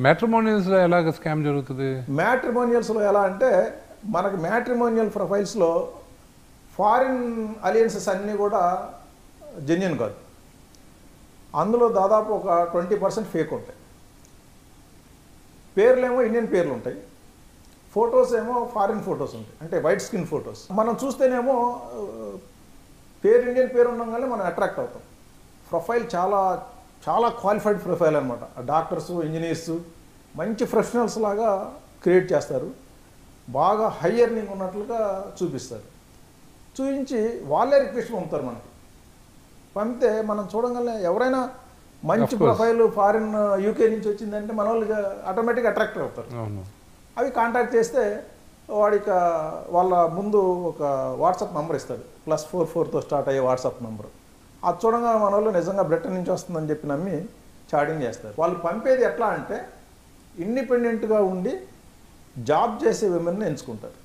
మ్యాట్రిమోనియల్స్ లో ఎలాగ స్కామ్ జరుగుతుంది మ్యాట్రిమోనియల్స్లో ఎలా అంటే మనకి మ్యాట్రిమోనియల్ ప్రొఫైల్స్లో ఫారిన్ అలియన్సెస్ అన్నీ కూడా జెన్యున్ కాదు అందులో దాదాపు ఒక ట్వంటీ పర్సెంట్ ఫేక్ ఉంటాయి పేర్లేమో ఇండియన్ పేర్లు ఉంటాయి ఫొటోస్ ఏమో ఫారిన్ ఫొటోస్ ఉంటాయి అంటే వైట్ స్కిన్ ఫొటోస్ మనం చూస్తేనేమో ఆ, పేరు ఇండియన్ పేరు ఉండగానే మనం అట్రాక్ట్ అవుతాం ప్రొఫైల్ చాలా చాలా క్వాలిఫైడ్ ప్రొఫైల్ అనమాట డాక్టర్స్ ఇంజనీర్స్ మంచి ప్రొఫెషనల్స్ లాగా క్రియేట్ చేస్తారు బాగా హై ఎర్నింగ్ ఉన్నట్లుగా చూపిస్తారు చూపించి వాళ్ళే రిక్వెస్ట్ పంపుతారు మనకి పంపితే మనం చూడగానే ఎవరైనా మంచి Of course. Profile foreign UK నుంచి వచ్చిందంటే మన వాళ్ళు ఆటోమేటిక్గా అట్రాక్ట్ అవుతారు అవును అవి కాంటాక్ట్ చేస్తే వాడిక వాళ్ళ ముందు ఒక వాట్సాప్ నెంబర్ ఇస్తాడు ప్లస్ ఫోర్ ఫోర్తో స్టార్ట్ అయ్యే వాట్సాప్ నెంబర్ అది చూడంగా మన వాళ్ళు నిజంగా బ్రిటన్ నుంచి వస్తుందని చెప్పి నమ్మి చాటింగ్ చేస్తారు వాళ్ళు పంపేది ఎట్లా అంటే ఇండిపెండెంట్గా ఉండి జాబ్ చేసే విమెన్ని ఎంచుకుంటారు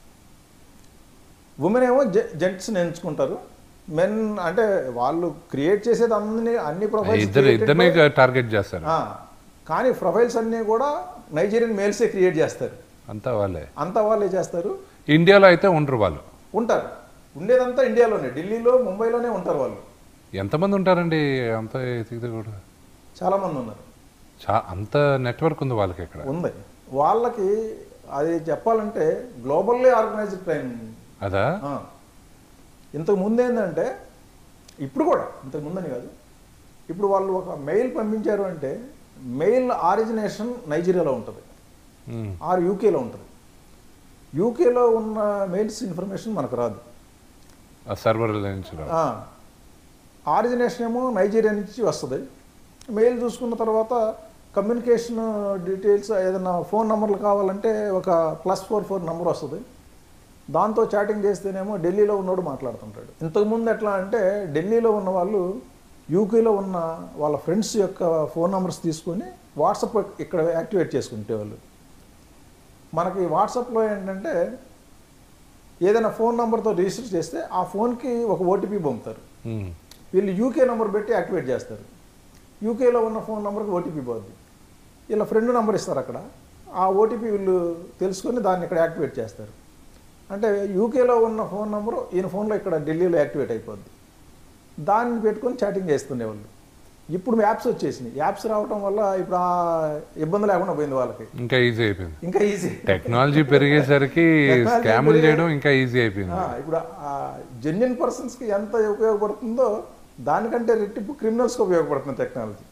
ఉమెన్ ఏమో జెంట్స్ని ఎంచుకుంటారు మెన్ అంటే వాళ్ళు క్రియేట్ చేసేది అన్ని అన్ని ఇద్దరు ఇద్దరినే ప్రొఫైల్స్ టార్గెట్ చేస్తారు ఆ, కానీ ప్రొఫైల్స్ అన్నీ కూడా నైజీరియన్ మేల్సే క్రియేట్ చేస్తారు అంతా వాళ్ళే అంతా వాళ్ళే చేస్తారు ఇండియాలో అయితే ఉండరు వాళ్ళు ఉంటారు ఉండేదంతా ఇండియాలోనే ఢిల్లీలో ముంబైలోనే ఉంటారు వాళ్ళు ఎంతమంది ఉంటారండి అంత ఎతికితే కూడా చాలామంది ఉన్నారు చా అంత నెట్వర్క్ ఉంది వాళ్ళకి ఇక్కడ ఉంది వాళ్ళకి అది చెప్పాలంటే గ్లోబల్లీ ఆర్గనైజ్డ్ క్రైమ్ అదా ఇంతకు ముందు ఏంటంటే ఇప్పుడు కూడా ఇంతకు ముందని కాదు ఇప్పుడు వాళ్ళు ఒక మెయిల్ పంపించారు అంటే మెయిల్ ఆరిజినేషన్ నైజీరియాలో ఉంటుంది ఉమ్. ఆర్ యూకేలో ఉంటుంది యూకేలో ఉన్న మెయిల్స్ ఇన్ఫర్మేషన్ మనకు రాదు ఆ సర్వర్ నుంచి రా- ఆరిజినేషన్ ఏమో నైజీరియా నుంచి వస్తుంది మెయిల్ చూసుకున్న తర్వాత కమ్యూనికేషన్ డీటెయిల్స్ ఏదైనా ఫోన్ నెంబర్లు కావాలంటే ఒక ప్లస్ ఫోర్ ఫోర్ నెంబర్ వస్తుంది దాంతో చాటింగ్ చేస్తేనేమో ఢిల్లీలో ఉన్నోడు మాట్లాడుతుంటాడు ఇంతకుముందు ఎట్లా అంటే ఢిల్లీలో ఉన్న వాళ్ళు యూకేలో ఉన్న వాళ్ళ ఫ్రెండ్స్ యొక్క ఫోన్ నెంబర్స్ తీసుకొని వాట్సాప్ ఇక్కడ యాక్టివేట్ చేసుకుంటే వాళ్ళు మనకి వాట్సాప్లో ఏంటంటే ఏదైనా ఫోన్ నెంబర్తో రిజిస్టర్ చేస్తే ఆ ఫోన్కి ఒక ఓటీపీ పంపుతారు ఉమ్. వీళ్ళు యూకే నెంబర్ పెట్టి యాక్టివేట్ చేస్తారు యూకేలో ఉన్న ఫోన్ నెంబర్కి ఓటీపీ పోద్ది వీళ్ళ ఫ్రెండ్ నెంబర్ ఇస్తారు అక్కడ ఆ ఓటీపీ వీళ్ళు తెలుసుకొని దాన్ని ఇక్కడ యాక్టివేట్ చేస్తారు అంటే యూకేలో ఉన్న ఫోన్ నెంబరు ఈయన ఫోన్లో ఇక్కడ ఢిల్లీలో యాక్టివేట్ అయిపోద్ది దాన్ని పెట్టుకొని చాటింగ్ చేస్తుండేవాళ్ళు ఇప్పుడు యాప్స్ వచ్చేసినాయి యాప్స్ రావటం వల్ల ఇప్పుడు ఆ ఇబ్బంది లేకుండా పోయింది వాళ్ళకి ఇంకా ఈజీ అయిపోయింది ఇంకా ఈజీ టెక్నాలజీ పెరిగేసరికి Technology స్కాములు పెరిగే- చేయడం ఇంకా ఈజీ అయిపోయింది ఇప్పుడు జెన్యున్ పర్సన్స్కి ఎంత ఉపయోగపడుతుందో దానికంటే రెట్టింపు క్రిమినల్స్కి ఉపయోగపడుతుంది టెక్నాలజీ